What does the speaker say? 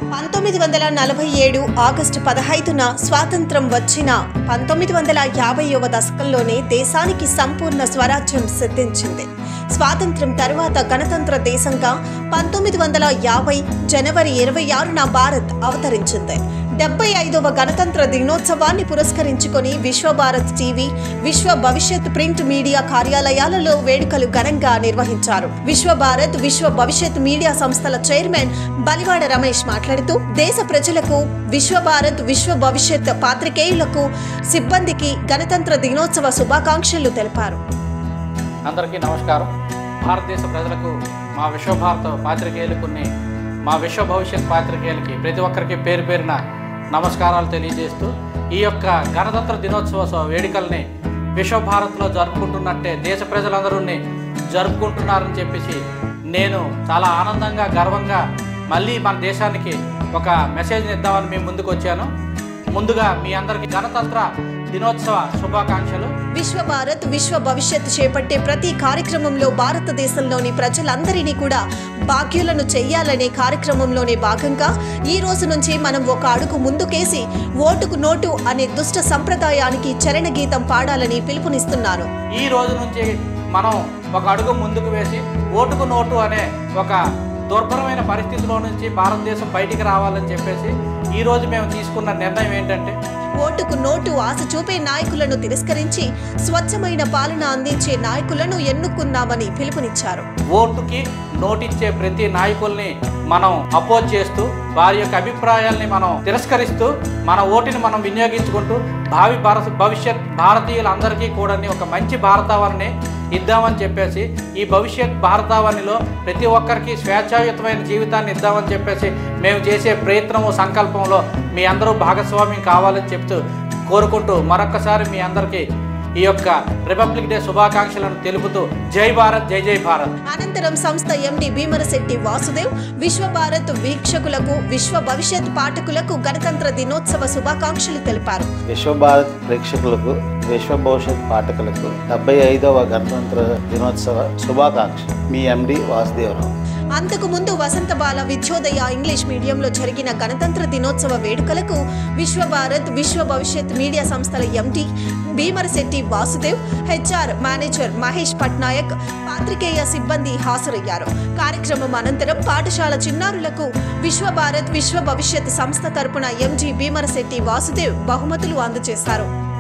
పంతొమ్మిది వందల నలభై ఏడు ఆగస్టు పదహైదున స్వాతంత్రం వచ్చిన పంతొమ్మిది వందల యాభైవ దశకంలోనే దేశానికి సంపూర్ణ స్వరాజ్యం సిద్ధించింది స్వాతంత్రం తరువాత గణతంత్ర దేశంగా పంతొమ్మిది వందల యాభై జనవరి ఇరవై ఆరున భారత్ అవతరించింది డెబ్బై ఐదవ గణతంత్ర దినోత్సవాన్ని పురస్కరించుకొని విశ్వభారత్ టీవీ విశ్వ భవిష్యత్ ప్రింట్ మీడియా కార్యాలయాలలో వేడుకలు ఘనంగా నిర్వహించారు విశ్వభారత్ విశ్వ భవిష్యత్ మీడియా సంస్థల చైర్మన్ బలివాడ రమేష్ మాట్లాడుతూ దేశ ప్రజలకు విశ్వభారత్ విశ్వ భవిష్యత్ పాత్రికేయులకు సిబ్బందికి గణతంత్ర దినోత్సవ శుభాకాంక్షలు తెలిపారు అందరికీ నమస్కారం భారతదేశ ప్రజలకు మా విశ్వభారత పాత్రికేయులకు మా విశ్వ భవిష్యత్ పాత్రికేయులకి ప్రతి ఒక్కరికి పేరు పేరున నమస్కారాలు తెలియజేస్తూ ఈ యొక్క గణతంత్ర దినోత్సవ స- వేడుకల్ని విశ్వభారత్లో జరుపుకుంటున్నట్టే దేశ ప్రజలందరూ జరుపుకుంటున్నారని చెప్పేసి నేను చాలా ఆనందంగా గర్వంగా మళ్ళీ మన దేశానికి ఒక మెసేజ్ని ఇద్దామని మేము ముందుకు వచ్చాను ముందుగా మీ అందరికీ గణతంత్ర దినోత్సవ శుభాకాంక్షలు విశ్వభారత్ విశ్వ భవిష్యత్ చేపట్టే ప్రతి కార్యక్రమంలో భారతదేశంలోని ప్రజలందరినీ కూడా భాగ్యులను చెయ్యాలనే కార్యక్రమంలోనే భాగంగా ఈ రోజు నుంచి మనం ఒక అడుగు ముందుకేసి ఓటుకు నోటు అనే దుష్ట సంప్రదాయానికి చరణ గీతం పాడాలని పిలుపునిస్తున్నారు ఈ రోజు నుంచి మనం ఒక అడుగు ముందుకు వేసి ఓటుకు నోటు అనే ఒక దుర్భరమైన పరిస్థితిలో నుంచి భారతదేశం బయటికి రావాలని చెప్పేసి ఈ రోజు మేము తీసుకున్న నిర్ణయం ఏంటంటే ఓటుకు నోటు ఆశ చూపే నాయకులను తిరస్కరించి స్వచ్ఛమైన పాలన అందించే నాయకులను ఎన్నుకున్నామని పిలుపునిచ్చారు ఓటుకి నోటిచ్చే ప్రతి నాయకుల్ని మనం అపోజ్ చేస్తూ వారి యొక్క అభిప్రాయాల్ని మనం తిరస్కరిస్తూ మన ఓటుని మనం వినియోగించుకుంటూ భావి భారత భవిష్యత్ భారతీయులందరికీ కూడా ఒక మంచి భారతావరణి ఇద్దామని చెప్పేసి ఈ భవిష్యత్ భారతావనిలో ప్రతి ఒక్కరికి స్వేచ్ఛాయుతమైన జీవితాన్ని ఇద్దామని చెప్పేసి మేము చేసే ప్రయత్నము సంకల్పంలో మీ అందరూ భాగస్వామ్యం కావాలని చెప్తూ కోరుకుంటూ మరొక్కసారి మీ అందరికీ ఈ యొక్క రిపబ్లిక్ డే శుభాకాంక్షలను తెలుపుతూ జై భారత్ జై జై భారత్ అనంతరం సంస్థ ఎండి భీమరశెట్టి వాసుదేవ్ విశ్వభారత్ వీక్షకులకు విశ్వ భవిష్యత్ పాఠకులకు గణతంత్ర దినోత్సవ శుభాకాంక్షలు తెలిపారు విశ్వభారత్ ప్రేక్షకులకు విశ్వ భవిష్యత్ పాఠకులకు డెబ్బై ఐదవ గణతంత్ర దినోత్సవ శుభాకాంక్ష మీ ఎండి వాసుదేవరావు అంతకు ముందు వసంతబాల విద్యోదయ ఇంగ్లీష్ మీడియంలో జరిగిన గణతంత్ర దినోత్సవ వేడుకలకు విశ్వభారత్ విశ్వ భవిష్యత్ మీడియా సంస్థల MD Bhimarasetti Vasudev HR manager Mahesh Patnaik పాత్రికేయ సిబ్బంది హాజరయ్యారు కార్యక్రమం అనంతరం పాఠశాల చిన్నారులకు విశ్వభారత్ విశ్వ భవిష్యత్ సంస్థ తరపున ఎంజీ భీమరశెట్టి వాసుదేవ్ బహుమతులు అందజేశారు